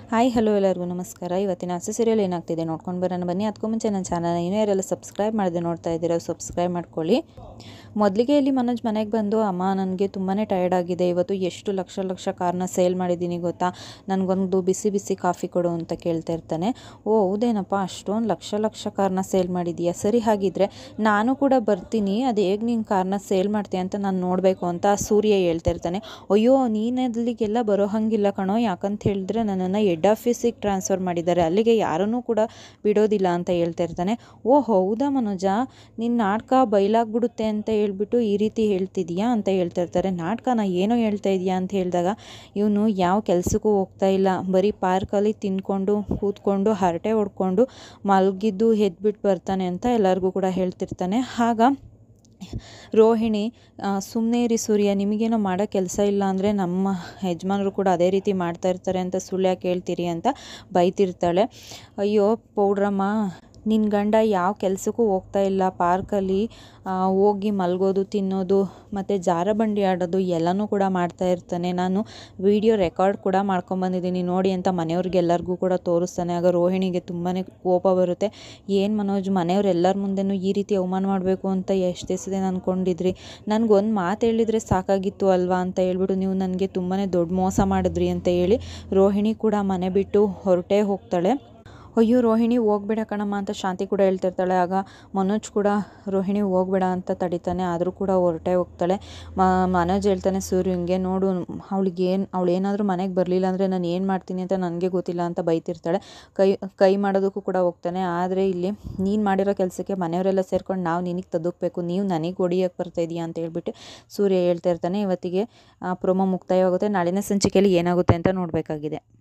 hi hello ಎಲ್ಲರಿಗೂ ನಮಸ್ಕಾರ ಇವತ್ತಿನ ಹಸಿ ಸೀರಿಯಲ್ ಏನಾಗ್ತಿದೆ ನೋಡ್ಕೊಂಡು ಬರೋಣ ಬನ್ನಿ ಅದಕ್ಕೂ ಮುಂಚೆ ನನ್ನ ಚಾನಲ್ ಇನ್ನೂ ಯಾರೆಲ್ಲ ಸಬ್ಸ್ಕ್ರೈಬ್ ಮಾಡದೆ ನೋಡ್ತಾ ಇದ್ದೀರಾ ಸಬ್ಸ್ಕ್ರೈಬ್ ಮಾಡ್ಕೊಳ್ಳಿ ಮೊದಲಿಗೆ ಇಲ್ಲಿ ಮನೋಜ್ ಮನೆಗೆ ಬಂದು ಅಮ್ಮ ನನಗೆ ತುಂಬಾ ಟಯರ್ಡ್ ಆಗಿದೆ ಇವತ್ತು ಎಷ್ಟು ಲಕ್ಷ ಲಕ್ಷ ಕಾರ್ನ ಸೇಲ್ ಮಾಡಿದ್ದೀನಿ ಗೊತ್ತಾ ನನಗೊಂದು ಬಿಸಿ ಬಿಸಿ ಕಾಫಿ ಕೊಡು ಅಂತ ಕೇಳ್ತಾ ಇರ್ತಾನೆ ಓ ಹೌದೇನಪ್ಪ ಅಷ್ಟೊಂದು ಲಕ್ಷ ಲಕ್ಷ ಕಾರ್ನ ಸೇಲ್ ಮಾಡಿದೀಯಾ ಸರಿ ಹಾಗಿದ್ರೆ ನಾನು ಕೂಡ ಬರ್ತೀನಿ ಅದು ಹೇಗೆ ನೀನು ಕಾರ್ನ ಸೇಲ್ ಮಾಡ್ತೀಯ ಅಂತ ನಾನು ನೋಡಬೇಕು ಅಂತ ಸೂರ್ಯ ಹೇಳ್ತಾ ಇರ್ತಾನೆ ಅಯ್ಯೋ ನೀನು ಅಲ್ಲಿಗೆಲ್ಲ ಬರೋ ಹಾಗಿಲ್ಲ ಕಣೋ ಯಾಕಂತ ಹೇಳಿದ್ರೆ ನನ್ನನ್ನು ಹೆಡ್ ಆಫೀಸಿಗೆ ಟ್ರಾನ್ಸ್ಫರ್ ಮಾಡಿದ್ದಾರೆ ಅಲ್ಲಿಗೆ ಯಾರನ್ನೂ ಕೂಡ ಬಿಡೋದಿಲ್ಲ ಅಂತ ಹೇಳ್ತಾ ಇರ್ತಾನೆ ಓ ಹೌದಾ ಮನೋಜ ನಿನ್ನ ನಾಟಕ ಬಯಲಾಗ್ಬಿಡುತ್ತೆ ಅಂತ ಹೇಳ್ಬಿಟ್ಟು ಈ ರೀತಿ ಹೇಳ್ತಿದೀಯಾ ಅಂತ ಹೇಳ್ತಾ ಇರ್ತಾರೆ ನಾಟಕನ ಏನೋ ಹೇಳ್ತಾ ಇದೀಯಾ ಅಂತ ಹೇಳಿದಾಗ ಇವನು ಯಾವ ಕೆಲಸಕ್ಕೂ ಹೋಗ್ತಾ ಇಲ್ಲ ಬರೀ ಪಾರ್ಕಲ್ಲಿ ತಿನ್ಕೊಂಡು ಕೂತ್ಕೊಂಡು ಹರಟೆ ಹೊಡ್ಕೊಂಡು ಮಲಗಿದ್ದು ಎದ್ಬಿಟ್ಟು ಬರ್ತಾನೆ ಅಂತ ಎಲ್ಲರಿಗೂ ಕೂಡ ಹೇಳ್ತಿರ್ತಾನೆ ಆಗ ರೋಹಿಣಿ ಸುಮ್ಮನೆ ಇರಿ ಸೂರ್ಯ ನಿಮಗೇನೋ ಮಾಡೋ ಕೆಲಸ ಇಲ್ಲ ಅಂದರೆ ನಮ್ಮ ಯಜಮಾನರು ಕೂಡ ಅದೇ ರೀತಿ ಮಾಡ್ತಾ ಇರ್ತಾರೆ ಅಂತ ಸುಳ್ಳು ಯಾಕೆ ಹೇಳ್ತೀರಿ ಅಂತ ಬೈತಿರ್ತಾಳೆ ಅಯ್ಯೋ ಪೌಡ್ರಮ್ಮ ನಿನ್ನ ಗಂಡ ಯಾವ ಕೆಲಸಕ್ಕೂ ಹೋಗ್ತಾ ಇಲ್ಲ ಪಾರ್ಕಲ್ಲಿ ಹೋಗಿ ಮಲಗೋದು ತಿನ್ನೋದು ಮತ್ತು ಜಾರಬಂಡಿ ಆಡೋದು ಎಲ್ಲನೂ ಕೂಡ ಮಾಡ್ತಾ ಇರ್ತಾನೆ ನಾನು ವಿಡಿಯೋ ರೆಕಾರ್ಡ್ ಕೂಡ ಮಾಡ್ಕೊಂಬಂದಿದ್ದೀನಿ ನೋಡಿ ಅಂತ ಮನೆಯವ್ರಿಗೆಲ್ಲರಿಗೂ ಕೂಡ ತೋರಿಸ್ತಾನೆ ಆಗ ರೋಹಿಣಿಗೆ ತುಂಬಾ ಕೋಪ ಬರುತ್ತೆ ಏನು ಮನೋಜ್ ಮನೆಯವ್ರು ಎಲ್ಲರ ಮುಂದೆನೂ ಈ ರೀತಿ ಅವಮಾನ ಮಾಡಬೇಕು ಅಂತ ಎಷ್ಟು ದಿವಸದಿಂದ ಅಂದ್ಕೊಂಡಿದ್ರಿ ನನಗೊಂದು ಮಾತು ಹೇಳಿದರೆ ಸಾಕಾಗಿತ್ತು ಅಲ್ವಾ ಅಂತ ಹೇಳ್ಬಿಟ್ಟು ನೀವು ನನಗೆ ತುಂಬಾ ದೊಡ್ಡ ಮೋಸ ಮಾಡಿದ್ರಿ ಅಂತ ಹೇಳಿ ರೋಹಿಣಿ ಕೂಡ ಮನೆ ಬಿಟ್ಟು ಹೊರಟೇ ಹೋಗ್ತಾಳೆ ಅಯ್ಯೋ ರೋಹಿಣಿ ಹೋಗ್ಬೇಡ ಕಣಮ್ಮ ಅಂತ ಶಾಂತಿ ಕೂಡ ಹೇಳ್ತಿರ್ತಾಳೆ ಆಗ ಮನೋಜ್ ಕೂಡ ರೋಹಿಣಿ ಹೋಗ್ಬೇಡ ಅಂತ ತಡಿತಾನೆ ಆದರೂ ಕೂಡ ಹೊರಟೆ ಹೋಗ್ತಾಳೆ ಮನೋಜ್ ಹೇಳ್ತಾನೆ ಸೂರ್ಯಂಗೆ ನೋಡು ಅವಳಿಗೆ ಏನು ಅವಳು ಏನಾದರೂ ಮನೆಗೆ ಬರಲಿಲ್ಲ ಅಂದರೆ ನಾನು ಏನು ಮಾಡ್ತೀನಿ ಅಂತ ನನಗೆ ಗೊತ್ತಿಲ್ಲ ಅಂತ ಬೈತಿರ್ತಾಳೆ ಕೈ ಕೈ ಮಾಡೋದಕ್ಕೂ ಕೂಡ ಹೋಗ್ತಾನೆ ಆದರೆ ಇಲ್ಲಿ ನೀನು ಮಾಡಿರೋ ಕೆಲಸಕ್ಕೆ ಮನೆಯವರೆಲ್ಲ ಸೇರ್ಕೊಂಡು ನಾವು ನಿನಗೆ ತದುಕಬೇಕು ನೀವು ನನಗೆ ಹೊಡಿಯೋಕ್ಕೆ ಬರ್ತಾಯಿದೀಯಾ ಅಂತ ಹೇಳ್ಬಿಟ್ಟು ಸೂರ್ಯ ಹೇಳ್ತಾ ಇರ್ತಾನೆ ಇವತ್ತಿಗೆ ಪ್ರೊಮೋ ಮುಕ್ತಾಯವಾಗುತ್ತೆ ನಾಳಿನ ಸಂಚಿಕೆಯಲ್ಲಿ ಏನಾಗುತ್ತೆ ಅಂತ ನೋಡಬೇಕಾಗಿದೆ